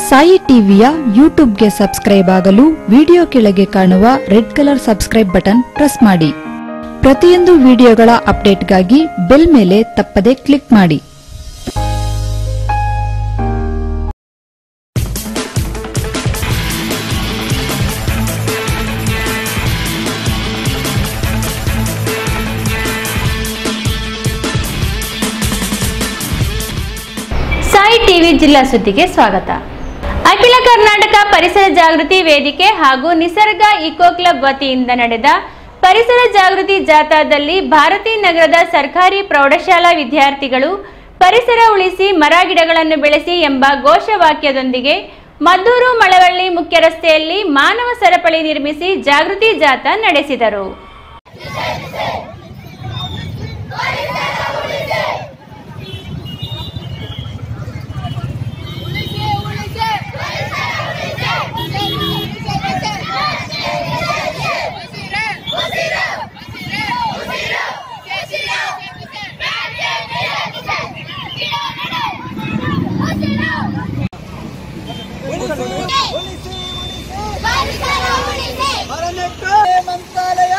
ಸಾಯಿ ಟಿವಿಯ ಯೂಟ್ಯೂಬ್ಗೆ ಸಬ್ಸ್ಕ್ರೈಬ್ ಆಗಲು ವಿಡಿಯೋ ಕೆಳಗೆ ಕಾಣುವ red colour subscribe button press ಮಾಡಿ ಪ್ರತಿಯೊಂದು ವಿಡಿಯೋಗಳ ಅಪ್ಡೇಟ್ಗಾಗಿ ಬೆಲ್ ಮೇಲೆ ತಪ್ಪದೆ ಕ್ಲಿಕ್ ಮಾಡಿ ಸಾಯಿ ಟಿವಿ ಜಿಲ್ಲಾ ಸುದ್ದಿಗೆ ಸ್ವಾಗತ ಅಖಿಲ ಕರ್ನಾಟಕ ಪರಿಸರ ಜಾಗೃತಿ ವೇದಿಕೆ ಹಾಗೂ ನಿಸರ್ಗ ಇಕೋ ಕ್ಲಬ್ ವತಿಯಿಂದ ನಡೆದ ಪರಿಸರ ಜಾಗೃತಿ ಜಾಥಾದಲ್ಲಿ ಭಾರತಿ ನಗರದ ಸರ್ಕಾರಿ ಪ್ರೌಢಶಾಲಾ ವಿದ್ಯಾರ್ಥಿಗಳು ಪರಿಸರ ಉಳಿಸಿ ಮರ ಗಿಡಗಳನ್ನು ಬೆಳೆಸಿ ಎಂಬ ಘೋಷವಾಕ್ಯದೊಂದಿಗೆ ಮದ್ದೂರು ಮಳವಳ್ಳಿ ಮುಖ್ಯ ರಸ್ತೆಯಲ್ಲಿ ಮಾನವ ಸರಪಳಿ ನಿರ್ಮಿಸಿ ಜಾಗೃತಿ ಜಾಥಾ ನಡೆಸಿದರು ಮರನೆಟ್ಟು ಮಂತ್ರಾಲಯ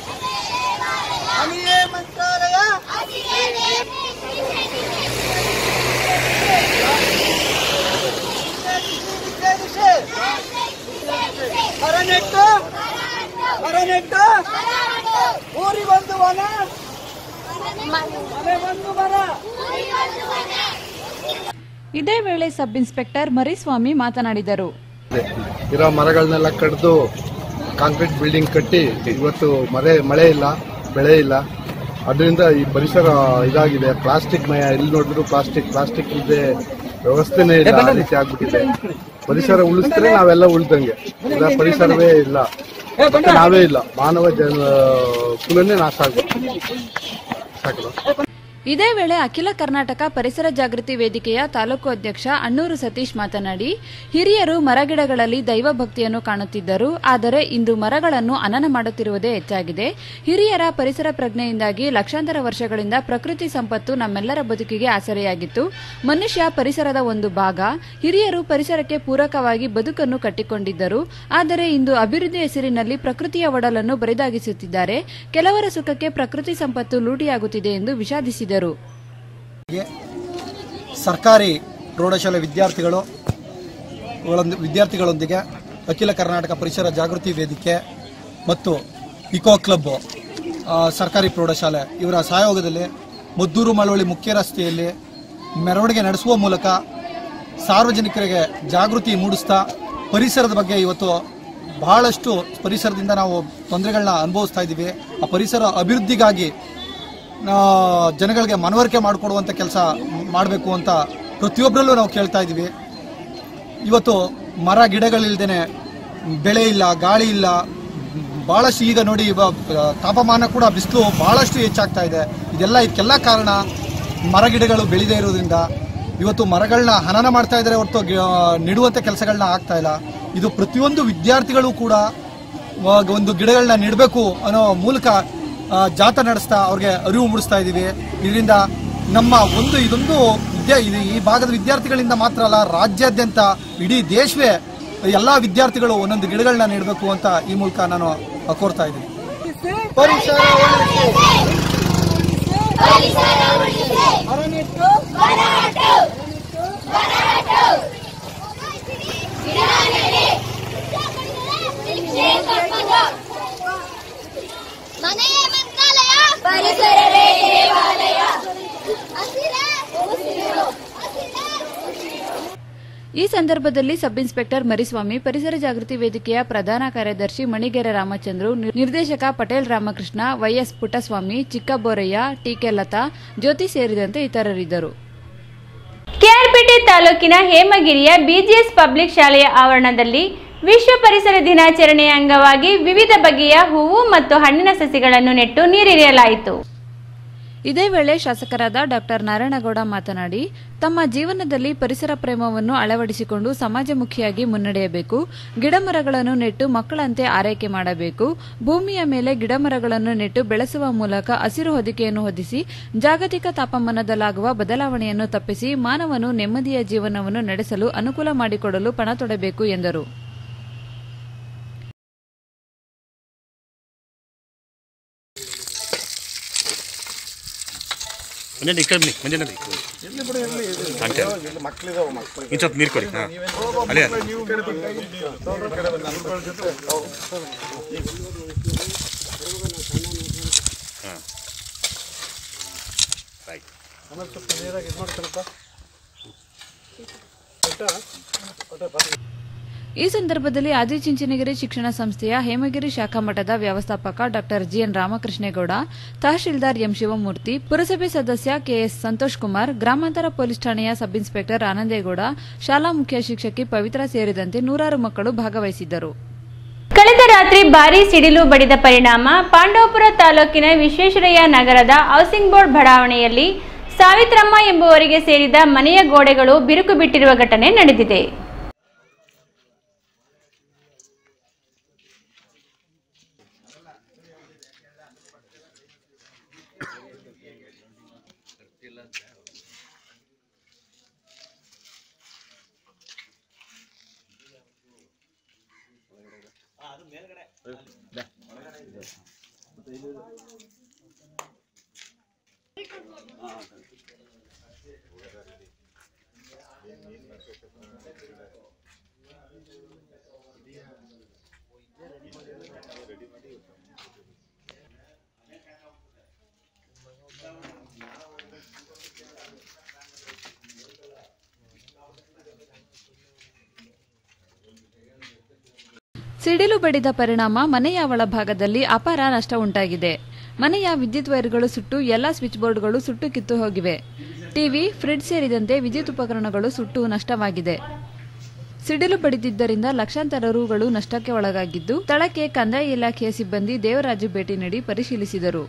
ಅನಿಯೇ ಮಂತ್ರಾಲಯ ನಿಷೇಧಿಸಿ ಮರನೆಟ್ಟು ಮರನೆಟ್ಟು ಊರಿಗೊಂದು ವನ ಮನೆಗೊಂದು ಮರ ಇದೇ ವೇಳೆ ಸಬ್ ಇನ್ಸ್ಪೆಕ್ಟರ್ ಮರಿಸ್ವಾಮಿ ಮಾತನಾಡಿದರು ಇರೋ ಮರಗಳನ್ನೆಲ್ಲ ಕಡಿದು ಕಾಂಕ್ರೀಟ್ ಬಿಲ್ಡಿಂಗ್ ಕಟ್ಟಿ ಇವತ್ತು ಮಳೆ ಮಳೆ ಇಲ್ಲ ಬೆಳೆ ಇಲ್ಲ ಅದರಿಂದ ಈ ಪರಿಸರ ಇದಾಗಿದೆ ಪ್ಲಾಸ್ಟಿಕ್ ಮಯ ಎಲ್ಲಿ ನೋಡಿದ್ರು ಪ್ಲಾಸ್ಟಿಕ್ ಪ್ಲಾಸ್ಟಿಕ್ ಇಲ್ಲದೆ ವ್ಯವಸ್ಥೆನೇ ಇಲ್ಲ ಆ ರೀತಿ ಆಗ್ಬಿಟ್ಟಿದೆ ಪರಿಸರ ಉಳಿಸಿದ್ರೆ ನಾವೆಲ್ಲ ಉಳಿದಂಗೆ ಇಲ್ಲ ಪರಿಸರವೇ ಇಲ್ಲ ಮತ್ತೆ ನಾವೇ ಇಲ್ಲ ಮಾನವ ಜನ ಕುಲನೇ ನಾಶ ಆಗ್ಬೇಕು ಸಾಕು ಇದೇ ವೇಳೆ ಅಖಿಲ ಕರ್ನಾಟಕ ಪರಿಸರ ಜಾಗೃತಿ ವೇದಿಕೆಯ ತಾಲೂಕು ಅಧ್ಯಕ್ಷ ಅಣ್ಣೂರು ಸತೀಶ್ ಮಾತನಾಡಿ ಹಿರಿಯರು ಮರಗಿಡಗಳಲ್ಲಿ ದೈವ ಭಕ್ತಿಯನ್ನು ಕಾಣುತ್ತಿದ್ದರು ಆದರೆ ಇಂದು ಮರಗಳನ್ನು ಹನನ ಮಾಡುತ್ತಿರುವುದೇ ಹೆಚ್ಚಾಗಿದೆ ಹಿರಿಯರ ಪರಿಸರ ಪ್ರಜ್ಞೆಯಿಂದಾಗಿ ಲಕ್ಷಾಂತರ ವರ್ಷಗಳಿಂದ ಪ್ರಕೃತಿ ಸಂಪತ್ತು ನಮ್ಮೆಲ್ಲರ ಬದುಕಿಗೆ ಆಸರೆಯಾಗಿತ್ತು ಮನುಷ್ಯ ಪರಿಸರದ ಒಂದು ಭಾಗ ಹಿರಿಯರು ಪರಿಸರಕ್ಕೆ ಪೂರಕವಾಗಿ ಬದುಕನ್ನು ಕಟ್ಟಿಕೊಂಡಿದ್ದರು ಆದರೆ ಇಂದು ಅಭಿವೃದ್ಧಿ ಹೆಸರಿನಲ್ಲಿ ಪ್ರಕೃತಿಯ ಒಡಲನ್ನು ಬರಿದಾಗಿಸುತ್ತಿದ್ದಾರೆ ಕೆಲವರ ಸುಖಕ್ಕೆ ಪ್ರಕೃತಿ ಸಂಪತ್ತು ಲೂಟಿಯಾಗುತ್ತಿದೆ ಎಂದು ವಿಷಾದಿಸಿದರು ಸರ್ಕಾರಿ ಪ್ರೌಢಶಾಲೆ ವಿದ್ಯಾರ್ಥಿಗಳು ಗಳೊಂದಿ- ವಿದ್ಯಾರ್ಥಿಗಳೊಂದಿಗೆ ಅಖಿಲ ಕರ್ನಾಟಕ ಪರಿಸರ ಜಾಗೃತಿ ವೇದಿಕೆ ಮತ್ತು ಇಕೋ ಕ್ಲಬ್ ಆ, ಸರ್ಕಾರಿ ಪ್ರೌಢಶಾಲೆ ಇವರ ಸಹಯೋಗದಲ್ಲಿ ಮದ್ದೂರು ಮಳವಳ್ಳಿ ಮುಖ್ಯ ರಸ್ತೆಯಲ್ಲಿ ಮೆರವಣಿಗೆ ನಡೆಸುವ ಮೂಲಕ ಸಾರ್ವಜನಿಕರಿಗೆ ಜಾಗೃತಿ ಮೂಡಿಸ್ತಾ ಪರಿಸರದ ಬಗ್ಗೆ ಇವತ್ತು ಬಹಳಷ್ಟು ಪರಿಸರದಿಂದ ನಾವು ತೊಂದರೆಗಳನ್ನ ಅನುಭವಿಸ್ತಾ ಇದ್ದೀವಿ ಆ ಪರಿಸರ ಅಭಿವೃದ್ಧಿಗಾಗಿ ಆ, ಜನಗಳಿಗೆ ಮನವರಿಕೆ ಮಾಡಿಕೊಡುವಂಥ ಕೆಲಸ ಮಾಡಬೇಕು ಅಂತ ಪ್ರತಿಯೊಬ್ಬರಲ್ಲೂ ನಾವು ಕೇಳ್ತಾ ಇದ್ದೀವಿ ಇವತ್ತು ಮರ ಗಿಡಗಳಿಲ್ದೇನೆ ಬೆಳೆ ಇಲ್ಲ ಗಾಳಿ ಇಲ್ಲ ಬಹಳಷ್ಟು ಈಗ ನೋಡಿ ಇವ- ತಾಪಮಾನ ಕೂಡ ಬಿಸಿಲು ಬಹಳಷ್ಟು ಹೆಚ್ಚಾಗ್ತಾ ಇದೆ ಇದೆಲ್ಲ ಇದಕ್ಕೆಲ್ಲ ಕಾರಣ ಮರ ಗಿಡಗಳು ಬೆಳೆದೇ ಇರೋದ್ರಿಂದ ಇವತ್ತು ಮರಗಳನ್ನ ಹನನ ಮಾಡ್ತಾ ಇದ್ದಾರೆ ಹೊರತು ಗಿ- ನೆಡುವಂಥ ಕೆಲಸಗಳನ್ನ ಆಗ್ತಾ ಇಲ್ಲ ಇದು ಪ್ರತಿಯೊಂದು ವಿದ್ಯಾರ್ಥಿಗಳು ಕೂಡ ವ- ಒಂದು ಗಿಡಗಳನ್ನ ನೆಡಬೇಕು ಅನ್ನೋ ಮೂಲಕ ಆ, ಜಾಥಾ ನಡೆಸ್ತಾ ಅವ್ರಿಗೆ ಅರಿವು ಮೂಡಿಸ್ತಾ ಇದ್ದೀವಿ ಇದರಿಂದ ನಮ್ಮ ಒಂದು ಇದೊಂದು ವಿದ್ಯಾ ಇದು ಈ ಭಾಗದ ವಿದ್ಯಾರ್ಥಿಗಳಿಂದ ಮಾತ್ರ ಅಲ್ಲ ರಾಜ್ಯಾದ್ಯಂತ ಇಡೀ ದೇಶವೇ ಎಲ್ಲಾ ವಿದ್ಯಾರ್ಥಿಗಳು ಒಂದೊಂದು ಗಿಡಗಳನ್ನ ನೆಡಬೇಕು ಅಂತ ಈ ಮೂಲಕ ನಾನು ಆ, ಕೋರ್ತಾ ಇದ್ದೀನಿ ಪರಿಸರ ಮನೆಯೇ ಮಂತ್ರಾಲಯ ಪರಿಸರವೇ ದೇವಾಲಯ ಹಸಿರೇ ಉಸಿರು ಹಸಿರೇ ಈ ಸಂದರ್ಭದಲ್ಲಿ ಸಬ್ ಇನ್ಸ್ಪೆಕ್ಟರ್ ಮರಿಸ್ವಾಮಿ ಪರಿಸರ ಜಾಗೃತಿ ವೇದಿಕೆಯ ಪ್ರಧಾನ ಕಾರ್ಯದರ್ಶಿ ಮಣಿಗೆರೆ ರಾಮಚಂದ್ರು ನಿರ್- ನಿರ್ದೇಶಕ ಪಟೇಲ್ ರಾಮಕೃಷ್ಣ ವೈಎಸ್ ಪುಟ್ಟಸ್ವಾಮಿ ಚಿಕ್ಕಬೋರಯ್ಯ ಟಿಕೆ ಲತಾ ಜ್ಯೋತಿ ಸೇರಿದಂತೆ ಇತರರಿದ್ದರು ಕೆಆರ್ಪೇಟೆ ತಾಲೂಕಿನ ಹೇಮಗಿರಿಯ ಬಿಜಿಎಸ್ ಪಬ್ಲಿಕ್ ಶಾಲೆಯ ಆವರಣದಲ್ಲಿ ವಿಶ್ವ ಪರಿಸರ ದಿನಾಚರಣೆಯ ಅಂಗವಾಗಿ ವಿವಿಧ ಬಗೆಯ ಹೂವು ಮತ್ತು ಹಣ್ಣಿನ ಸಸಿಗಳನ್ನು ನೆಟ್ಟು ನೀರೆರೆಯಲಾಯಿತು ಇದೇ ವೇಳೆ ಶಾಸಕರಾದ ಡಾಕ್ಟರ್ ನಾರಾಯಣಗೌಡ ಮಾತನಾಡಿ ತಮ್ಮ ಜೀವನದಲ್ಲಿ ಪರಿಸರ ಪ್ರೇಮವನ್ನು ಅಳವಡಿಸಿಕೊಂಡು ಸಮಾಜಮುಖಿಯಾಗಿ ಮುನ್ನಡೆಯಬೇಕು ಗಿಡಮರಗಳನ್ನು ನೆಟ್ಟು ಮಕ್ಕಳಂತೆ ಆರೈಕೆ ಮಾಡಬೇಕು ಭೂಮಿಯ ಮೇಲೆ ಗಿಡಮರಗಳನ್ನು ನೆಟ್ಟು ಬೆಳೆಸುವ ಮೂಲಕ ಹಸಿರು ಹೊದಿಕೆಯನ್ನು ಹೊದಿಸಿ ಜಾಗತಿಕ ತಾಪಮಾನದಲ್ಲಾಗುವ ಬದಲಾವಣೆಯನ್ನು ತಪ್ಪಿಸಿ ಮಾನವನು ನೆಮ್ಮದಿಯ ಜೀವನವನ್ನು ನಡೆಸಲು ಅನುಕೂಲ ಮಾಡಿಕೊಡಲು ಪಣ ತೊಡಬೇಕು ಎಂದರು ಮಂಜಣ್ಣ ಈ ಕಡೆ ಬನ್ನಿ ಮಂಜಣ್ಣ ಅಂತೆ ಇನ್ನು ಸ್ವಲ್ಪ ನೀರು ಕೊಡಿ ಹಾಂ ಅಲ್ಲೇ ಹಾಂ ಆಯ್ತು ಈ ಸಂದರ್ಭದಲ್ಲಿ ಆದಿಚುಂಚನಗಿರಿ ಶಿಕ್ಷಣ ಸಂಸ್ಥೆಯ ಹೇಮಗಿರಿ ಶಾಖಾ ಮಠದ ವ್ಯವಸ್ಥಾಪಕ doctor GN Ramakrishnegowda tahsildar M Shivamurthy ಪುರಸಭೆ ಸದಸ್ಯ ಕೆಎಸ್ ಸಂತೋಷ್ ಕುಮಾರ್ ಗ್ರಾಮಾಂತರ ಪೊಲೀಸ್ ಠಾಣೆಯ ಸಬ್ ಇನ್ಸ್ಪೆಕ್ಟರ್ ಆನಂದೇಗೌಡ ಶಾಲಾ ಮುಖ್ಯ ಶಿಕ್ಷಕಿ ಪವಿತ್ರ ಸೇರಿದಂತೆ ನೂರಾರು ಮಕ್ಕಳು ಭಾಗವಹಿಸಿದ್ದರು ಕಳೆದ ರಾತ್ರಿ ಭಾರೀ ಸಿಡಿಲು ಬಡಿದ ಪರಿಣಾಮ ಪಾಂಡವಪುರ ತಾಲೂಕಿನ ವಿಶ್ವೇಶ್ವರಯ್ಯ ನಗರದ ಹೌಸಿಂಗ್ ಬೋರ್ಡ್ ಬಡಾವಣೆಯಲ್ಲಿ ಸಾವಿತ್ರಮ್ಮ ಎಂಬುವರಿಗೆ ಸೇರಿದ ಮನೆಯ ಗೋಡೆಗಳು ಬಿರುಕು ಬಿಟ್ಟಿರುವ ಘಟನೆ ನಡೆದಿದೆ ಸಿಡಿಲು ಬಡಿದ ಪರಿಣಾಮ ಮನೆಯ ಒಳಭಾಗದಲ್ಲಿ ಅಪಾರ ನಷ್ಟ ಉಂಟಾಗಿದೆ ಮನೆಯ ವಿದ್ಯುತ್ ವೈರ್ಗಳು ಸುಟ್ಟು ಎಲ್ಲಾ ಸ್ವಿಚ್ ಬೋರ್ಡ್ಗಳು ಸುಟ್ಟು ಕಿತ್ತು ಹೋಗಿವೆ ಟಿವಿ ಫ್ರಿಡ್ಜ್ ಸೇರಿದಂತೆ ವಿದ್ಯುತ್ ಉಪಕರಣಗಳು ಸುಟ್ಟು ನಷ್ಟವಾಗಿದೆ ಸಿಡಿಲು ಬಡಿದಿದ್ದರಿಂದ ಲಕ್ಷಾಂತರ ರೂಗಳು ನಷ್ಟಕ್ಕೆ ಒಳಗಾಗಿದ್ದು ಸ್ಥಳಕ್ಕೆ ಕಂದಾಯ ಇಲಾಖೆಯ ಸಿಬ್ಬಂದಿ ದೇವರಾಜು ಭೇಟಿ ನೀಡಿ ಪರಿಶೀಲಿಸಿದರು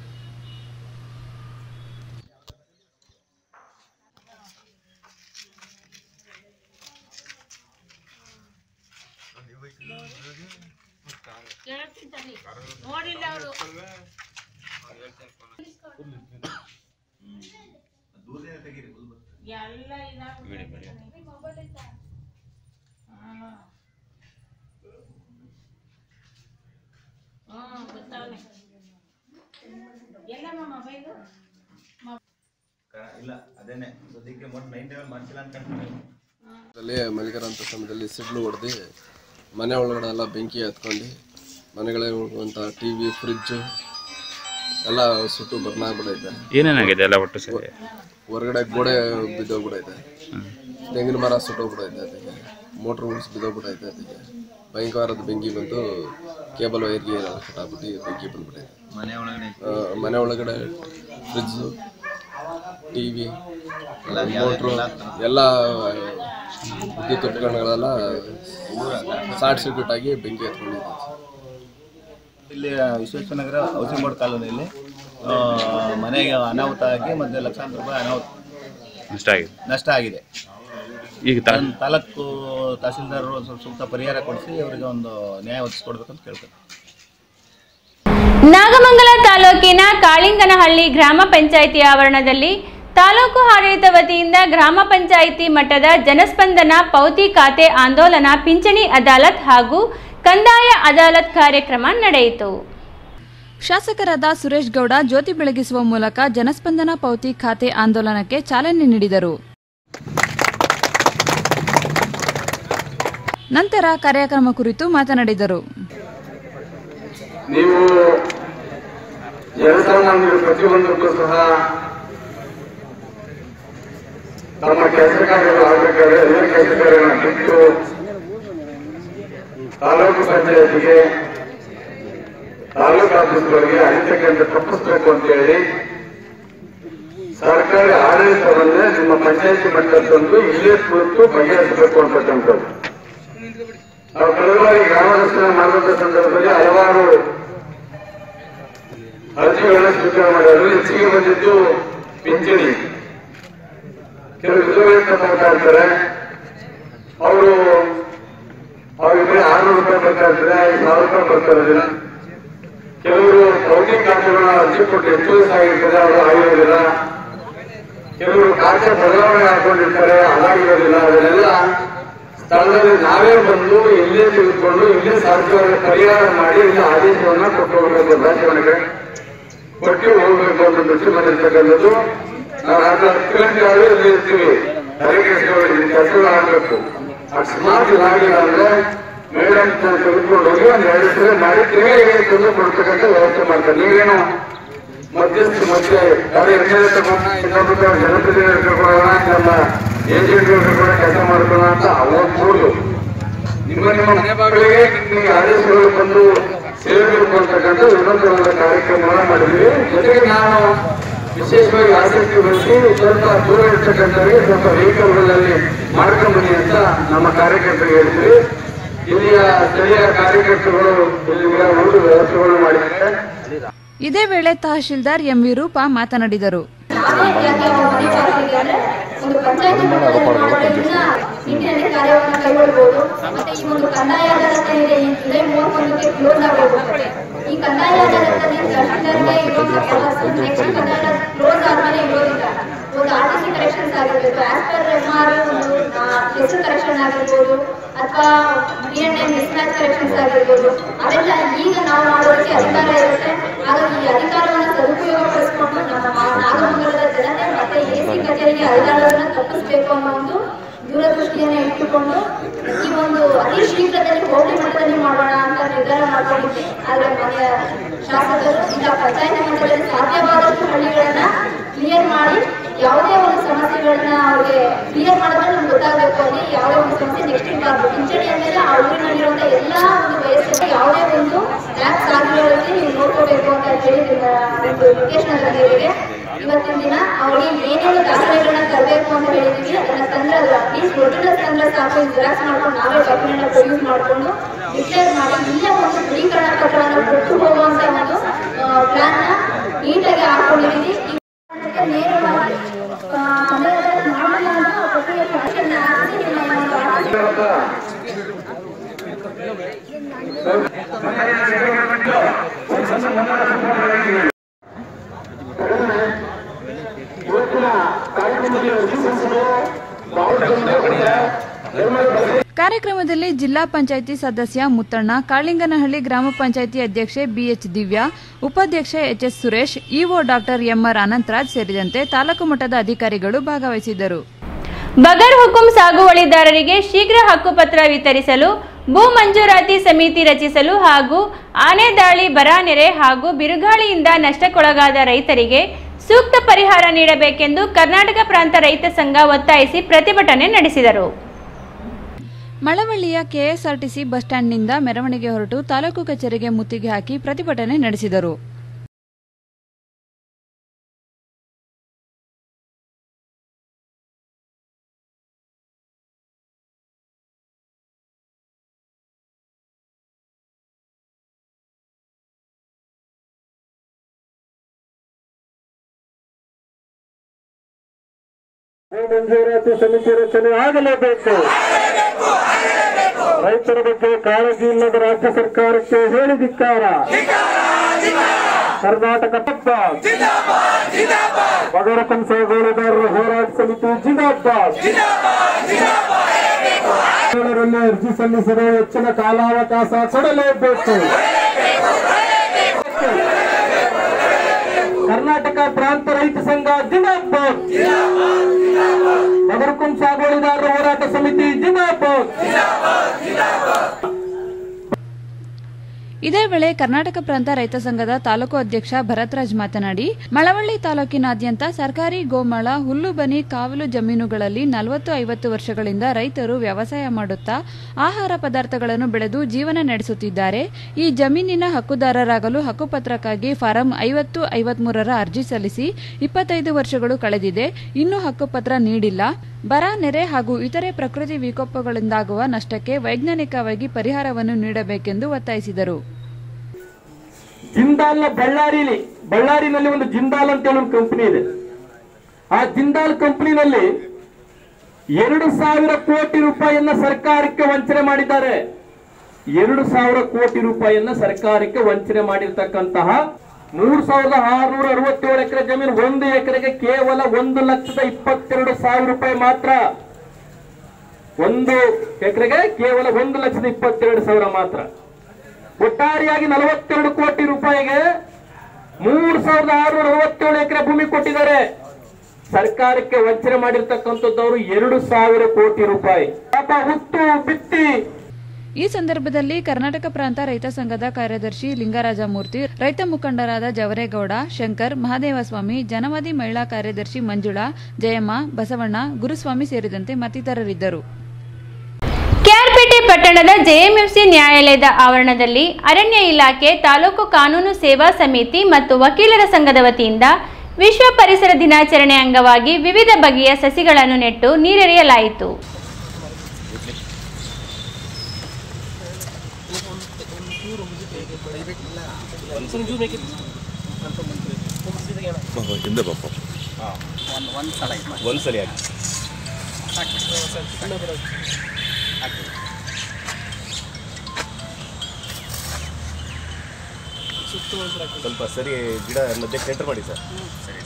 ಇಲ್ಲ ಅದೇನೆ ಸದ್ಯಕ್ಕೆ ಮೊದಲು ನೈನ್ ಲೆವೆಲ್ ಮಾಡ್ಸಿಲ್ಲ ಅನ್ಕೊಂಡ್ರೆ ಅಲ್ಲಿ ಮಲಗಿರೋಂಥ ಸಮಯದಲ್ಲಿ ಸಿಡ್ಲು ಹೊಡೆದು ಮನೆ ಒಳಗಡೆ ಎಲ್ಲ ಬೆಂಕಿ ಹತ್ಕೊಂಡು ಮನೆಗಳೇ ಉಳ್ಕೊಂತ ಟಿ ವಿ ಫ್ರಿಜ್ಜು ಎಲ್ಲ ಸುಟ್ಟು ಬರ್ನಾಗ್ಬಿಡೈತೆ ಏನೇನಾಗಿದೆ ಎಲ್ಲ ಒಟ್ಟು ಸರಿ ಹೊರಗಡೆ ಗೋಡೆ ಬಿದ್ದೋಗ್ಬಿಡೈತೆ ತೆಂಗಿನ ಮರ ಸುಟ್ಟೋಗ್ಬಿಡೈತೆ ಅದಕ್ಕೆ ಮೋಟ್ರ್ ಉಳಿಸಿ ಬಿದ್ದೋಗ್ಬಿಡೈತೆ ಅದಕ್ಕೆ ಭಯಂಕರವಾದ ಬೆಂಕಿ ಬಂತು ಕೇಬಲ್ ವೈರ್ಗೆ ಕಟ್ಟಾಗ್ಬಿಟ್ಟು ಬೆಂಕಿ ಬಂದ್ಬಿಟ್ಟೈತೆ ಮನೆ ಒಳಗಡೆ ಆ, ಮನೆ ಒಳಗಡೆ ಫ್ರಿಜ್ಜು ಟಿ ವಿ ಮೋಟ್ರು ಎಲ್ಲ ವಿದ್ಯುತ್ ಉಪಕರಣಗಳೆಲ್ಲ ಶಾರ್ಟ್ ಸರ್ಕ್ಯೂಟ್ ಆಗಿ ಬೆಂಕಿ ಹತ್ಕೊಂಡಿದೆ ಇಲ್ಲಿ ವಿಶ್ವೇಶ್ವರನಗರ ಹೌಸಿಂಗ್ ಬೋರ್ಡ್ ಕಾಲೋನಿಯಲ್ಲಿ ಆ, ಮನೆಗೆ ಅನಾಹುತ ಆಗಿ ಮತ್ತೆ ಲಕ್ಷಾಂತರ ರೂಪಾಯಿ ಅನಾಹುತ ನಷ್ಟ ಆಗಿದೆ ನಷ್ಟ ಆಗಿದೆ ಈಗ ತಾ ಅದನ್ನ ತಾಲೂಕು ತಹಸೀಲ್ದಾರರು ಸ್ವಲ್ಪ ಸೂಕ್ತ ಪರಿಹಾರ ಕೊಡಿಸಿ ಅವರಿಗೆ ಒಂದು ನ್ಯಾಯ ಒದಗಿಸ್ಕೊಡ್ಬೇಕು ಅಂತ ಕೇಳ್ತಾರೆ ನಾಗಮಂಗಲ ತಾಲೂಕಿನ ಕಾಳಿಂಗನಹಳ್ಳಿ ಗ್ರಾಮ ಪಂಚಾಯಿತಿ ಆವರಣದಲ್ಲಿ ತಾಲೂಕು ಆಡಳಿತ ವತಿಯಿಂದ ಗ್ರಾಮ ಪಂಚಾಯಿತಿ ಮಟ್ಟದ ಜನಸ್ಪಂದನ ಪೌತಿ ಖಾತೆ ಆಂದೋಲನ ಪಿಂಚಣಿ ಅದಾಲತ್ ಹಾಗೂ ಕಂದಾಯ ಅದಾಲತ್ ಕಾರ್ಯಕ್ರಮ ನಡೆಯಿತು ಶಾಸಕರಾದ ಸುರೇಶ್ ಗೌಡ ಜ್ಯೋತಿ ಬೆಳಗಿಸುವ ಮೂಲಕ ಜನಸ್ಪಂದನ ಪೌತಿ ಖಾತೆ ಆಂದೋಲನಕ್ಕೆ ಚಾಲನೆ ನೀಡಿದರು ನಂತರ ಕಾರ್ಯಕ್ರಮ ಕುರಿತು ಮಾತನಾಡಿದರು ನೀವು ಜನಸಾಮಾನ್ಯರು ಪ್ರತಿಯೊಂದಕ್ಕೂ ಸಹ ತಮ್ಮ ಕೆಲಸ ಕಾರ್ಯಗಳು ಆಗಬೇಕಾದ್ರೆ ಎಲ್ಲ ಕೆಲಸ ಕಾರ್ಯಗಳನ್ನ ಬಿಟ್ಟು ತಾಲೂಕು ಪಂಚಾಯತಿಗೆ ತಾಲೂಕು ಆಫೀಸ್ಗಳಿಗೆ ಅಳಿತಕ್ಕಂಥ ತಪ್ಪಿಸ್ಬೇಕು ಅಂತ ಹೇಳಿ ಸರ್ಕಾರಿ ಆಡಳಿತವನ್ನೇ ನಿಮ್ಮ ಪಂಚಾಯತಿ ಮಟ್ಟ ತಂದು ಇಲ್ಲೇ ಕುರಿತು ಬಗೆಹರಿಸಬೇಕು ಅಂತಕ್ಕಂಥದ್ದು ನಾವು ಕಳೆದ ಬಾರಿ ಗ್ರಾಮ ರಕ್ಷಣೆ ಮಾಡುವಂತ ಸಂದರ್ಭದಲ್ಲಿ ಹಲವಾರು ಅರ್ಜಿಗಳನ್ನ ಸ್ವೀಕಾರ ಮಾಡಿದ್ರು ಹೆಚ್ಚಿಗೆ ಬಂದಿದ್ದು ಪಿಂಚಣಿ ಕೆಲವು ವಿಧವೆಯನ್ನ ಬರ್ತಾ ಇರ್ತಾರೆ ಅವರು ಅವ್ರಿಗೆ ಆರ್ನೂರು ರೂಪಾಯಿ ಬರ್ತಾ ಇರ್ತಾರೆ ಐದು ಸಾವಿರ ರೂಪಾಯಿ ಬರ್ತಾ ಇರೋದಿಲ್ಲ ಕೆಲವರು ಭೌತಿಕ ಖಾತೆಗಳನ್ನ ಅರ್ಜಿ ಕೊಟ್ಟು ಎಷ್ಟು ದಿವಸ ಆಗಿರ್ತದೆ ಅವರು ಆಗಿರೋದಿಲ್ಲ ಕೆಲವರು ಖಾತೆ ಬದಲಾವಣೆ ಹಾಕೊಂಡಿರ್ತಾರೆ ಅದಾಗಿರೋದಿಲ್ಲ ಅದನ್ನೆಲ್ಲ ಸ್ಥಳದಲ್ಲಿ ನಾವೇ ಬಂದು ಇಲ್ಲೇ ತೆಗೆದುಕೊಂಡು ಇಲ್ಲೇ ಸರ್ಕಾರ ಪರಿಹಾರ ಮಾಡಿ ಇಲ್ಲಿ ಆದೇಶವನ್ನ ಕೊಟ್ಟು ಹೋಗಬೇಕು ರಾಜ್ಯವನಿಗೆ ಕೊಟ್ಟು ಹೋಗಬೇಕು ಅಂತ ದೃಷ್ಟಿ ಬಂದಿರ್ತಕ್ಕಂಥದ್ದು ನಾವು ರಾತ್ರಿ ಹತ್ತು ಗಂಟೆ ಆದ್ರೆ ಇಲ್ಲಿ ಇರ್ತೀವಿ ತಲೆಕೆಡಿಸ್ಕೊಳ್ಳಿ ಕೆಲಸಗಳು ಆಗ್ಬೇಕು ಅಕಸ್ಮಾತ್ ಇದಾಗಿಲ್ಲ ಅಂದ್ರೆ ಮೇಡಮ್ ತೆಗೆದುಕೊಂಡು ಹೋಗಿ ಒಂದ್ ಎರಡು ಸಲ ಮಾಡಿ ತಿರುಗಿ ತಂದು ಕೊಡ್ತಕ್ಕಂಥ ವ್ಯವಸ್ಥೆ ಮಾಡ್ತಾರೆ ನೀವೇನು ಮಧ್ಯಸ್ಥ ಮಧ್ಯೆ ಯಾರು ಎಣ್ಣೆ ತಗೊಂಡು ಇನ್ನೊಬ್ಬ ಜನಪ್ರತಿನಿಧಿಗಳು ಕರ್ಕೊಳ್ಳೋಣ ನಮ್ಮ ಏಜೆಂಟ್ಗಳು ಕರ್ಕೊಂಡು ಕೆಲಸ ಮಾಡ್ಕೊಳ್ಳೋಣ ಅಂತ ಹೋಗ್ಬೋದು ನಿಮ್ಮ ನಿಮ್ಮ ಮನೆ ಬಾಗಿಲಿಗೆ ನಿಮಗೆ ಆದೇಶಗಳು ಬಂದು ಸೇರಬೇಕು ಅಂತಕ್ಕಂಥ ಇನ್ನೊಂದು ಒಂದು ಕಾರ್ಯಕ್ರಮವನ್ನು ಮಾಡಿದ್ವಿ ಜೊತೆಗೆ ನಾನು ವಿಶೇಷವಾಗಿ ಆಸಕ್ತಿ ವಹಿಸಿ ಸ್ವಲ್ಪ ದೂರ ಇರ್ತಕ್ಕಂಥವ್ರಿಗೆ ಸ್ವಲ್ಪ ವೆಹಿಕಲ್ಗಳಲ್ಲಿ ಮಾಡ್ಕೊಂಡು ಬನ್ನಿ ಅಂತ ನಮ್ಮ ಕಾರ್ಯಕರ್ತರಿಗೆ ಹೇಳಿದ್ವಿ ಇಲ್ಲಿಯ ಸ್ಥಳೀಯ ಕಾರ್ಯಕರ್ತರುಗಳು ಇಲ್ಲಿಗೆ ಒಂದು ವ್ಯವಸ್ಥೆಗಳನ್ನು ಮಾಡಿದ್ದಾರೆ ಇದೇ ವೇಳೆ ತಹಶೀಲ್ದಾರ್ ಎಂ ವಿ ರೂಪಾ ಮಾತನಾಡಿದರು ಒಂದು ಪಂಚಾಯತಿ ಮಟ್ಟದಲ್ಲಿ ನಿಟ್ಟಿನಲ್ಲಿ ಕಾರ್ಯವನ್ನು ಕೈಗೊಳ್ಳಬಹುದು ಮತ್ತೆ ಈ ಒಂದು ಕಂದಾಯ ಅದಾಲತ್ ಇದೆ ಈ ಜುಲೈ ಮೂವತ್ತೊಂದಕ್ಕೆ ಕ್ಲೋಸ್ ಆಗೋಗುತ್ತೆ ಈ ಕಂದಾಯ ಅದಾಲತ್ನಲ್ಲಿ ತಹಶೀಲ್ದಾರ್ಗೆ ಇರುವಂತಹ ಕೆಲಸ ನೆಕ್ಸ್ಟ್ ಕಂದಾಯ ಕ್ಲೋಸ್ ಆದ್ಮೇಲೆ ಇರೋದಿಲ್ಲ ಒಂದು ಆರ್ ಟಿ ಸಿ ಕರೆಕ್ಷನ್ಸ್ ಆಗಿರ್ಬೇಕು ಆಸ್ ಪರ್ ಎಂ ಆರ್ ಒಂದು ಹೆಸರು ಕರೆಕ್ಷನ್ ಆಗಿರ್ಬೋದು ಅಥವಾ D N A mismatch corrections ಆಗಿರ್ಬೋದು ಅದೆಲ್ಲ ಈಗ ನಾವು ಮಾಡೋದಕ್ಕೆ ಅಧಿಕಾರ ಇರುತ್ತೆ ಹಾಗಾಗಿ ಈ ಅಧಿಕಾರವನ್ನು ಸದುಪಯೋಗ ಪಡಿಸ್ಕೊಂಡು ನಮ್ಮ ನಾಗಮಂಗಲದ ಜನತೆ ಮತ್ತೆ ಎ ಸಿ ಕಚೇರಿಗೆ ಅಧಿಕಾರವನ್ನು ತಪ್ಪಿಸಬೇಕು ಅನ್ನೋ ಒಂದು ದೂರದೃಷ್ಟಿಯನ್ನ ಇಟ್ಟುಕೊಂಡು ಈ ಒಂದು ಅತಿ ಶೀಘ್ರದಲ್ಲಿ ಹೋಬಳಿ ಮಟ್ಟದಲ್ಲಿ ಮಾಡೋಣ ಅಂತ ನಿರ್ಧಾರ ಮಾಡ್ಕೊಂಡಿದ್ದೆ ಆದ್ರೆ ಮನೆಯ ಶಾಸಕರು ಈಗ ಪಂಚಾಯತ್ ಮಟ್ಟದಲ್ಲಿ ಸಾಧ್ಯವಾದಷ್ಟು ಹಳ್ಳಿಗಳನ್ನ ಕ್ಲಿಯರ್ ಮಾಡಿ ಯಾವುದೇ ಒಂದು ಸಮಸ್ಯೆಗಳನ್ನ ಅವ್ರಿಗೆ ಕ್ಲಿಯರ್ ಮಾಡಿದ್ರೆ ನಮ್ಗೆ ಗೊತ್ತಾಗಬೇಕು ಅಲ್ಲಿ ಯಾವುದೇ ಒಂದು ಸಮಸ್ಯೆ ನೆಕ್ಸ್ಟ್ ಇರಬಾರ್ದು ಪಿಂಚಣಿ ಅಂದಮೇಲೆ ಆ ಊರಿನಲ್ಲಿರುವಂತ ಎಲ್ಲಾ ಒಂದು ವಯಸ್ಸಿಗೆ ಯಾವುದೇ ಒಂದು ಲ್ಯಾಕ್ಸ್ ಆಗಿರೋದಕ್ಕೆ ನೀವು ನೋಡ್ಕೋಬೇಕು ಅಂತ ಹೇಳಿ ನಿಮ್ಮ ಒಂದು ನಿರ್ದೇಶನ ತಂದಿದ್ದೀರಿ ಇವತ್ತಿನ ದಿನ ಅವ್ರಿಗೆ ಏನೇನು ದಾಖಲೆಗಳನ್ನ ತರಬೇಕು ಅಂತ ಹೇಳಿದೀವಿ ಅದನ್ನ ತಂದ್ರಲ್ಲ ಅಟ್ಲೀಸ್ಟ್ ಒರಿಜಿನಲ್ ತಂದ್ರೆ ಸಾಕು ಜೆರಾಕ್ಸ್ ಮಾಡ್ಕೊಂಡು ನಾವೇ ಡಾಕ್ಯುಮೆಂಟ್ ಪ್ರೊಡ್ಯೂಸ್ ಮಾಡ್ಕೊಂಡು ಡಿಕ್ಲೇರ್ ಮಾಡಿ ಇಲ್ಲೇ ಒಂದು ದೃಢೀಕರಣ ಪತ್ರವನ್ನು ಕೊಟ್ಟು ಹೋಗುವಂತ ಒಂದು ಪ್ಲಾನ್ ನ ನೀಟಾಗಿ ಹಾಕೊಂಡಿದ್ದೀವಿ ನೇರವಾಗಿ ಆ, ಕನ್ನಡದಲ್ಲಿ ಮಾಡಿಲ್ಲ ಅಂದ್ರೆ ಆ ಪ್ರಕ್ರಿಯೆ ಕರೆಕ್ಷನ್ ಹಾಕಿ ನಿಮ್ಮ ಒಂದು ಆಫೀಸ್ ಕಾರ್ಯಕ್ರಮದಲ್ಲಿ ಜಿಲ್ಲಾ ಪಂಚಾಯಿತಿ ಸದಸ್ಯ ಮುತ್ತಣ್ಣ ಕಾಳಿಂಗನಹಳ್ಳಿ ಗ್ರಾಮ ಪಂಚಾಯಿತಿ ಅಧ್ಯಕ್ಷೆ ಬಿಎಚ್ ದಿವ್ಯಾ ಉಪಾಧ್ಯಕ್ಷೆ HS Suresh EO doctor MR Anantharaj ಸೇರಿದಂತೆ ತಾಲೂಕು ಮಟ್ಟದ ಅಧಿಕಾರಿಗಳು ಭಾಗವಹಿಸಿದ್ದರು ಬಗರ್ ಹುಕುಂ ಸಾಗುವಳಿದಾರರಿಗೆ ಶೀಘ್ರ ಹಕ್ಕುಪತ್ರ ವಿತರಿಸಲು ಭೂ ಮಂಜೂರಾತಿ ಸಮಿತಿ ರಚಿಸಲು ಹಾಗೂ ಆನೆ ದಾಳಿ ಬರ ನೆರೆ ಹಾಗೂ ಬಿರುಗಾಳಿಯಿಂದ ನಷ್ಟಕ್ಕೊಳಗಾದ ರೈತರಿಗೆ ಸೂಕ್ತ ಪರಿಹಾರ ನೀಡಬೇಕೆಂದು ಕರ್ನಾಟಕ ಪ್ರಾಂತ ರೈತ ಸಂಘ ಒತ್ತಾಯಿಸಿ ಪ್ರತಿಭಟನೆ ನಡೆಸಿದರು ಮಳವಳ್ಳಿಯ ಕೆಎಸ್ಆರ್ಟಿಸಿ ಬಸ್ ಸ್ಟ್ಯಾಂಡ್ನಿಂದ ಮೆರವಣಿಗೆ ಹೊರಟು ತಾಲೂಕು ಕಚೇರಿಗೆ ಮುತ್ತಿಗೆ ಹಾಕಿ ಪ್ರತಿಭಟನೆ ನಡೆಸಿದರು ಭೂ ಮಂಜೂರಾತಿ ಸಮಿತಿ ರಚನೆ ಆಗಲೇಬೇಕು ರೈತರ ಬಗ್ಗೆ ಕಾಳಜಿ ಇಲ್ಲದ ರಾಜ್ಯ ಸರ್ಕಾರಕ್ಕೆ ಹೇಳಿದಿಕ್ಕಾರ ಕರ್ನಾಟಕ ಪಕ್ಕ ಬಗರ ಕಂಸಗೋಳುದಾರರ ಹೋರಾಟ ಸಮಿತಿ ಜಿಂದಾಬಾದ್ ರಲ್ಲಿ ಅರ್ಜಿ ಸಲ್ಲಿಸಲು ಹೆಚ್ಚಿನ ಕಾಲಾವಕಾಶ ಕೊಡಲೇಬೇಕು ಕರ್ನಾಟಕ ಪ್ರಾಂತ ರೈತ ಸಂಘ ಜಿಂದಾಬಾದ್ ನಗರಕುಂ ಸಾಗುವಳಿದಾರರ ಹೋರಾಟ ಸಮಿತಿ ಜಿಂದಾಬಾದ್ ಇದೇ ವೇಳೆ ಕರ್ನಾಟಕ ಪ್ರಾಂತ ರೈತ ಸಂಘದ ತಾಲೂಕು ಅಧ್ಯಕ್ಷ ಭರತ್ರಾಜ್ ಮಾತನಾಡಿ ಮಳವಳ್ಳಿ ತಾಲೂಕಿನಾದ್ಯಂತ ಸರ್ಕಾರಿ ಗೋಮಾಳ ಹುಲ್ಲುಬನಿ ಕಾವಲು ಜಮೀನುಗಳಲ್ಲಿ ನಲವತ್ತು ಐವತ್ತು ವರ್ಷಗಳಿಂದ ರೈತರು ವ್ಯವಸಾಯ ಮಾಡುತ್ತಾ ಆಹಾರ ಪದಾರ್ಥಗಳನ್ನು ಬೆಳೆದು ಜೀವನ ನಡೆಸುತ್ತಿದ್ದಾರೆ ಈ ಜಮೀನಿನ ಹಕ್ಕುದಾರರಾಗಲು ಹಕ್ಕುಪತ್ರಕ್ಕಾಗಿ ಫಾರಂ ಐವತ್ತು ಐವತ್ಮೂರರ ಅರ್ಜಿ ಸಲ್ಲಿಸಿ ಇಪ್ಪತ್ತೈದು ವರ್ಷಗಳು ಕಳೆದಿದೆ ಇನ್ನೂ ಹಕ್ಕುಪತ್ರ ನೀಡಿಲ್ಲ ಬರ ನೆರೆ ಹಾಗೂ ಇತರೆ ಪ್ರಕೃತಿ ವಿಕೋಪಗಳಿಂದಾಗುವ ನಷ್ಟಕ್ಕೆ ವೈಜ್ಞಾನಿಕವಾಗಿ ಪರಿಹಾರವನ್ನು ನೀಡಬೇಕೆಂದು ಒತ್ತಾಯಿಸಿದರು ಜಿಂದಾಲ್ನ ಬಳ್ಳಾರಿಲಿ ಬಳ್ಳಾರಿನಲ್ಲಿ ಒಂದು ಜಿಂದಾಲ್ ಅಂತ ಹೇಳಿ ಒಂದು ಕಂಪನಿ ಇದೆ ಆ ಜಿಂದಾಲ್ ಕಂಪನಿನಲ್ಲಿ ಎರಡು ಸಾವಿರ ಕೋಟಿ ರೂಪಾಯಿಯನ್ನ ಸರ್ಕಾರಕ್ಕೆ ವಂಚನೆ ಮಾಡಿದ್ದಾರೆ ಎರಡು ಸಾವಿರ ಕೋಟಿ ರೂಪಾಯಿಯನ್ನ ಸರ್ಕಾರಕ್ಕೆ ವಂಚನೆ ಮಾಡಿರ್ತಕ್ಕಂತಹ ಮೂರ್ ಸಾವಿರದ ಆರುನೂರ ಅರವತ್ತೇಳು ಎಕರೆ ಜಮೀನು ಒಂದು ಎಕರೆಗೆ ಕೇವಲ ಒಂದು ಲಕ್ಷದ ಇಪ್ಪತ್ತೆರಡು ಸಾವಿರ ರೂಪಾಯಿ ಮಾತ್ರ ಒಂದು ಎಕರೆಗೆ ಕೇವಲ ಒಂದು ಲಕ್ಷದ ಇಪ್ಪತ್ತೆರಡು ಸಾವಿರ ಮಾತ್ರ ಒಟ್ಟಾರೆಯಾಗಿ ನಲವತ್ತೆರಡು ಕೋಟಿ ರೂಪಾಯಿಗೆ ಮೂರ್ ಸಾವಿರದ ಆರುನೂರ ಅರವತ್ತೇಳು ಎಕರೆ ಭೂಮಿ ಕೊಟ್ಟಿದ್ದಾರೆ ಸರ್ಕಾರಕ್ಕೆ ವಂಚನೆ ಮಾಡಿರ್ತಕ್ಕಂಥದ್ದವರು ಎರಡು ಸಾವಿರ ಕೋಟಿ ರೂಪಾಯಿ ಪಾಪ ಹುತ್ತು ಬಿತ್ತಿ ಈ ಸಂದರ್ಭದಲ್ಲಿ ಕರ್ನಾಟಕ ಪ್ರಾಂತ ರೈತ ಸಂಘದ ಕಾರ್ಯದರ್ಶಿ ಲಿಂಗರಾಜ ಮೂರ್ತಿ ರೈತ ಮುಖಂಡರಾದ ಜವರೇಗೌಡ ಶಂಕರ್ ಮಹಾದೇವಸ್ವಾಮಿ ಜನವಾದಿ ಮಹಿಳಾ ಕಾರ್ಯದರ್ಶಿ ಮಂಜುಳಾ ಜಯಮ್ಮ ಬಸವಣ್ಣ ಗುರುಸ್ವಾಮಿ ಸೇರಿದಂತೆ ಮತ್ತಿತರರಿದ್ದರು ಕೆಆರ್ಪೇಟೆ ಪಟ್ಟಣದ ಜೆಎಂಎಫ್ಸಿ ನ್ಯಾಯಾಲಯದ ಆವರಣದಲ್ಲಿ ಅರಣ್ಯ ಇಲಾಖೆ ತಾಲೂಕು ಕಾನೂನು ಸೇವಾ ಸಮಿತಿ ಮತ್ತು ವಕೀಲರ ಸಂಘದ ವತಿಯಿಂದ ವಿಶ್ವ ಪರಿಸರ ದಿನಾಚರಣೆ ಅಂಗವಾಗಿ ವಿವಿಧ ಬಗೆಯ ಸಸಿಗಳನ್ನು ನೆಟ್ಟು ನೀರೆರೆಯಲಾಯಿತು ಹಿಂದೆ ಪಾಪ ಒಂದ್ಸಲಿ ಆಗಿ ಸ್ವಲ್ಪ ಸರಿ ಗಿಡ ಮಧ್ಯೆ ಸೆಂಟರ್ ಮಾಡಿ ಸರ್ ಸರಿ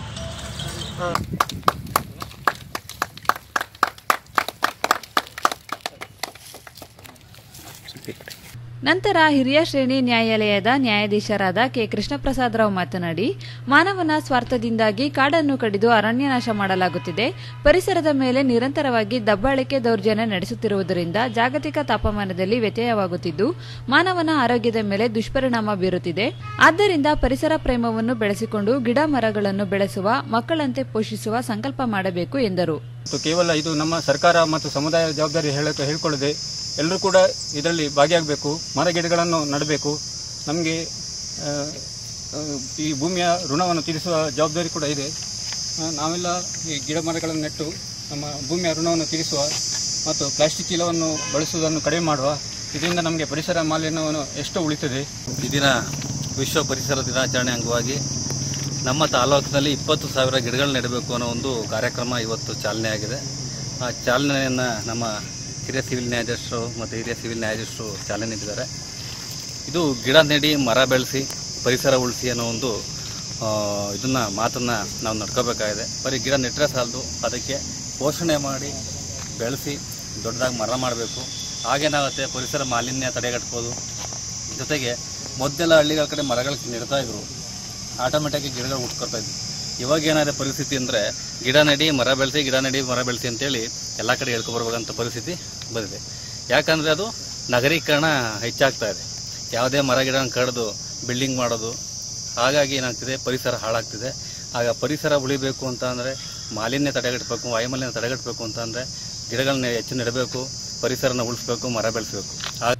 ನಂತರ ಹಿರಿಯ ಶ್ರೇಣಿ ನ್ಯಾಯಾಲಯದ ನ್ಯಾಯಾಧೀಶರಾದ ಕೆ ಕೃಷ್ಣಪ್ರಸಾದ್ ರಾವ್ ಮಾತನಾಡಿ ಮಾನವನ ಸ್ವಾರ್ಥದಿಂದಾಗಿ ಕಾಡನ್ನು ಕಡಿದು ಅರಣ್ಯನಾಶ ಮಾಡಲಾಗುತ್ತಿದೆ ಪರಿಸರದ ಮೇಲೆ ನಿರಂತರವಾಗಿ ದಬ್ಬಾಳಿಕೆ ದೌರ್ಜನ್ಯ ನಡೆಸುತ್ತಿರುವುದರಿಂದ ಜಾಗತಿಕ ತಾಪಮಾನದಲ್ಲಿ ವ್ಯತ್ಯಯವಾಗುತ್ತಿದ್ದು ಮಾನವನ ಆರೋಗ್ಯದ ಮೇಲೆ ದುಷ್ಪರಿಣಾಮ ಬೀರುತ್ತಿದೆ ಆದ್ದರಿಂದ ಪರಿಸರ ಪ್ರೇಮವನ್ನು ಬೆಳೆಸಿಕೊಂಡು ಗಿಡ ಮರಗಳನ್ನು ಬೆಳೆಸುವ ಮಕ್ಕಳಂತೆ ಪೋಷಿಸುವ ಸಂಕಲ್ಪ ಮಾಡಬೇಕು ಎಂದರು ಮತ್ತು ಕೇವಲ ಇದು ನಮ್ಮ ಸರ್ಕಾರ ಮತ್ತು ಸಮುದಾಯ ಜವಾಬ್ದಾರಿ ಹೇಳಕ್ಕೆ ಹೇಳ್ಕೊಳ್ಳದೆ ಎಲ್ಲರೂ ಕೂಡ ಇದರಲ್ಲಿ ಭಾಗಿಯಾಗಬೇಕು ಮರ ಗಿಡಗಳನ್ನು ನೆಡಬೇಕು ನಮಗೆ ಆ, ಆ, ಈ ಭೂಮಿಯ ಋಣವನ್ನು ತೀರಿಸುವ ಜವಾಬ್ದಾರಿ ಕೂಡ ಇದೆ ಆ, ನಾವೆಲ್ಲ ಈ ಗಿಡ ಮರಗಳನ್ನು ನೆಟ್ಟು ನಮ್ಮ ಭೂಮಿಯ ಋಣವನ್ನು ತೀರಿಸುವ ಮತ್ತು ಪ್ಲಾಸ್ಟಿಕ್ ಚೀಲವನ್ನು ಬಳಸುವುದನ್ನು ಕಡಿಮೆ ಮಾಡುವ ಇದರಿಂದ ನಮಗೆ ಪರಿಸರ ಮಾಲಿನ್ಯವನ್ನು ಎಷ್ಟು ಉಳಿತದೆ ಈ ದಿನ ವಿಶ್ವ ಪರಿಸರ ದಿನಾಚರಣೆ ಅಂಗವಾಗಿ ನಮ್ಮ ತಾಲೂಕಿನಲ್ಲಿ ಇಪ್ಪತ್ತು ಸಾವಿರ ಗಿಡಗಳು ನೆಡಬೇಕು ಅನ್ನೋ ಒಂದು ಕಾರ್ಯಕ್ರಮ ಇವತ್ತು ಚಾಲನೆ ಆಗಿದೆ ಆ ಚಾಲನೆಯನ್ನು ನಮ್ಮ ಹಿರಿಯ ಸಿವಿಲ್ ನ್ಯಾಯಾಧೀಶರು ಮತ್ತು ಹಿರಿಯ ಸಿವಿಲ್ ನ್ಯಾಯಾಧೀಶರು ಚಾಲನೆ ನೀಡಿದ್ದಾರೆ ಇದು ಗಿಡ ನೆಡಿ ಮರ ಬೆಳೆಸಿ ಪರಿಸರ ಉಳಿಸಿ ಅನ್ನೋ ಒಂದು ಇದನ್ನು ಮಾತನ್ನು ನಾವು ನಡ್ಕೋಬೇಕಾಗಿದೆ ಬರೀ ಗಿಡ ನೆಟ್ಟರೆ ಸಾಲದು ಅದಕ್ಕೆ ಪೋಷಣೆ ಮಾಡಿ ಬೆಳೆಸಿ ದೊಡ್ಡದಾಗಿ ಮರ ಮಾಡಬೇಕು ಹಾಗೇನಾಗುತ್ತೆ ಪರಿಸರ ಮಾಲಿನ್ಯ ತಡೆಗಟ್ಬೋದು ಜೊತೆಗೆ ಮೊದಲೆಲ್ಲ ಹಳ್ಳಿಗಳ ಕಡೆ ಮರಗಳು ನೆಡ್ತಾ ಇದ್ರು ಆಟೋಮೆಟಿಕ್ಕಾಗಿ ಗಿಡಗಳು ಹುಟ್ಕೊಳ್ತಾ ಇದ್ವು ಇವಾಗ ಏನಾದ ಪರಿಸ್ಥಿತಿ ಅಂದರೆ ಗಿಡ ನೆಡಿ ಮರ ಬೆಳೆಸಿ ಗಿಡ ನೆಡಿ ಮರ ಬೆಳೆಸಿ ಅಂತೇಳಿ ಎಲ್ಲ ಕಡೆ ಹೇಳ್ಕೊಬರ್ಬೇಕಂತ ಪರಿಸ್ಥಿತಿ ಬಂದಿದೆ ಯಾಕಂದರೆ ಅದು ನಗರೀಕರಣ ಹೆಚ್ಚಾಗ್ತಾ ಇದೆ ಯಾವುದೇ ಮರ ಗಿಡ ಕಡಿದು ಬಿಲ್ಡಿಂಗ್ ಮಾಡೋದು ಹಾಗಾಗಿ ಏನಾಗ್ತಿದೆ ಪರಿಸರ ಹಾಳಾಗ್ತಿದೆ ಆಗ ಪರಿಸರ ಉಳಿಬೇಕು ಅಂತ ಅಂದರೆ ಮಾಲಿನ್ಯ ತಡೆಗಟ್ಟಬೇಕು ವಾಯುಮಾಲಿನ್ಯ ತಡೆಗಟ್ಟಬೇಕು ಅಂತ ಅಂದರೆ ಗಿಡಗಳನ್ನ ಹೆಚ್ಚು ನೆಡಬೇಕು ಪರಿಸರನ ಉಳಿಸ್ಬೇಕು ಮರ ಬೆಳೆಸಬೇಕು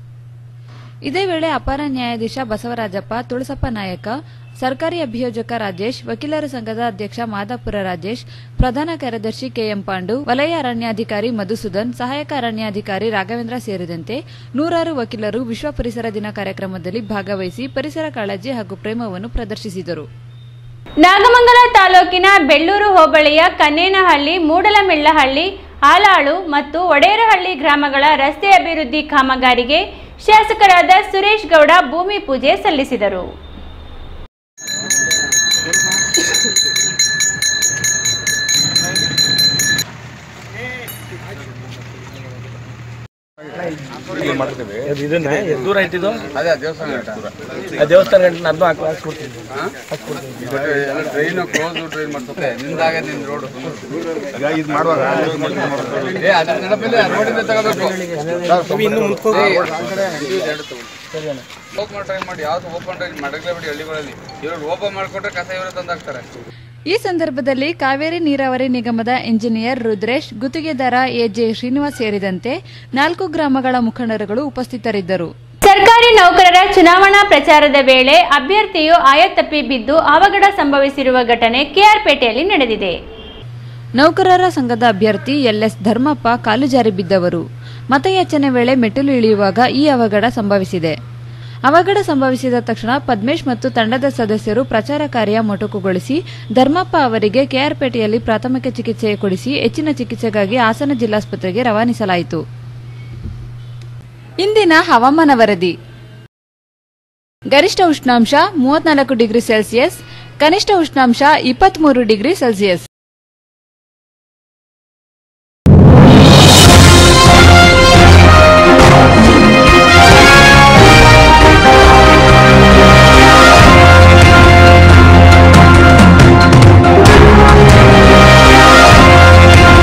ಇದೇ ವೇಳೆ ಅಪರ ನ್ಯಾಯಾಧೀಶ ಬಸವರಾಜಪ್ಪ ತುಳಸಪ್ಪ ನಾಯಕ ಸರ್ಕಾರಿ ಅಭಿಯೋಜಕ ರಾಜೇಶ್ ವಕೀಲರ ಸಂಘದ ಅಧ್ಯಕ್ಷ ಮಾದಾಪುರ ರಾಜೇಶ್ ಪ್ರಧಾನ ಕಾರ್ಯದರ್ಶಿ ಕೆಎಂ ಪಾಂಡು ವಲಯ ಅರಣ್ಯಾಧಿಕಾರಿ ಮಧುಸೂದನ್ ಸಹಾಯಕ ಅರಣ್ಯಾಧಿಕಾರಿ ರಾಘವೇಂದ್ರ ಸೇರಿದಂತೆ ನೂರಾರು ವಕೀಲರು ವಿಶ್ವ ಪರಿಸರ ದಿನ ಕಾರ್ಯಕ್ರಮದಲ್ಲಿ ಭಾಗವಹಿಸಿ ಪರಿಸರ ಕಾಳಜಿ ಹಾಗೂ ಪ್ರೇಮವನ್ನು ಪ್ರದರ್ಶಿಸಿದರು ನಾಗಮಂಗಲ ತಾಲೂಕಿನ ಬೆಳ್ಳೂರು ಹೋಬಳಿಯ ಕನ್ನೇನಹಳ್ಳಿ ಮೂಡಲಮೆಳ್ಳಹಳ್ಳಿ ಆಲಾಳು ಮತ್ತು ಒಡೇರಹಳ್ಳಿ ಗ್ರಾಮಗಳ ರಸ್ತೆ ಅಭಿವೃದ್ಧಿ ಕಾಮಗಾರಿಗೆ ಶಾಸಕರಾದ ಸುರೇಶ್ ಗೌಡ ಭೂಮಿ ಪೂಜೆ ಸಲ್ಲಿಸಿದರು ಇದನ್ನ ಎಷ್ಟು ದೂರ ಇಟ್ಟಿದ್ದು ಅದೇ ದೇವಸ್ಥಾನ ಆ ದೇವಸ್ಥಾನ ಗಂಟೆ ಅದನ್ನು ಹಾಕಿ ಹಾಕ್ಸ್ಬಿಡ್ತೀನಿ ಟ್ರೈನ್ ಕ್ಲೋಸ್ ಟ್ರೈನ್ ಮಾಡ್ತಾರೆ ನಿಂದಾಗ ನಿನ್ ರೋಡ್ ಇದು ಮಾಡುವಾಗ ಏ ಅದ್ರ ನೆನಪಿಲ್ಲ ರೋಡಿಂದ ತಗೋಬೇಕು ಇನ್ನು ಮುಂದ್ಕೊ- ಓಪನ್ ಟ್ರೈ ಮಾಡಿ ಯಾವ್ದು ಓಪನ್ ಟ್ರೈ ಮಡಗಲೇಬೇಡಿ ಹಳ್ಳಿಗಳಲ್ಲಿ ಇವ್ರು ಓಪನ್ ಮಾಡ್ಕೊಟ್ರೆ ಕಸ ಇವರೇ ತಂದಾಕ್ತಾರೆ ಈ ಸಂದರ್ಭದಲ್ಲಿ ಕಾವೇರಿ ನೀರಾವರಿ ನಿಗಮದ ಇಂಜಿನಿಯರ್ ರುದ್ರೇಶ್ ಗುತ್ತಿಗೆದಾರ ಎಜೆ ಶ್ರೀನಿವಾಸ್ ಸೇರಿದಂತೆ ನಾಲ್ಕು ಗ್ರಾಮಗಳ ಮುಖಂಡರುಗಳು ಉಪಸ್ಥಿತರಿದ್ದರು ಸರ್ಕಾರಿ ನೌಕರರ ಚುನಾವಣಾ ಪ್ರಚಾರದ ವೇಳೆ ಅಭ್ಯರ್ಥಿಯು ಆಯತಪ್ಪಿ ಬಿದ್ದು ಅವಘಡ ಸಂಭವಿಸಿರುವ ಘಟನೆ ಕೆಆರ್ಪೇಟೆಯಲ್ಲಿ ನಡೆದಿದೆ ನೌಕರರ ಸಂಘದ ಅಭ್ಯರ್ಥಿ ಎಲ್ಎಸ್ ಧರ್ಮಪ್ಪ ಕಾಲು ಜಾರಿ ಬಿದ್ದವರು ಮತಯಾಚನೆ ವೇಳೆ ಮೆಟ್ಟಿಲು ಇಳಿಯುವಾಗ ಈ ಅವಘಡ ಸಂಭವಿಸಿದೆ ಅವಘಡ ಸಂಭವಿಸಿದ ತಕ್ಷಣ ಪದ್ಮೇಶ್ ಮತ್ತು ತಂಡದ ಸದಸ್ಯರು ಪ್ರಚಾರ ಕಾರ್ಯ ಮೊಟಕುಗೊಳಿಸಿ ಧರ್ಮಪ್ಪ ಅವರಿಗೆ ಕೆಆರ್ಪೇಟೆಯಲ್ಲಿ ಪ್ರಾಥಮಿಕ ಚಿಕಿತ್ಸೆ ಕೊಡಿಸಿ ಹೆಚ್ಚಿನ ಚಿಕಿತ್ಸೆಗಾಗಿ ಹಾಸನ ಜಿಲ್ಲಾಸ್ಪತ್ರೆಗೆ ರವಾನಿಸಲಾಯಿತು ಇಂದಿನ ಹವಾಮಾನ ವರದಿ ಗರಿಷ್ಠ ಉಷ್ಣಾಂಶ ಮೂವತ್ನಾಲ್ಕು ಡಿಗ್ರಿ ಸೆಲ್ಸಿಯಸ್ ಕನಿಷ್ಠ ಉಷ್ಣಾಂಶ ಇಪ್ಪತ್ಮೂರು ಡಿಗ್ರಿ ಸೆಲ್ಸಿಯಸ್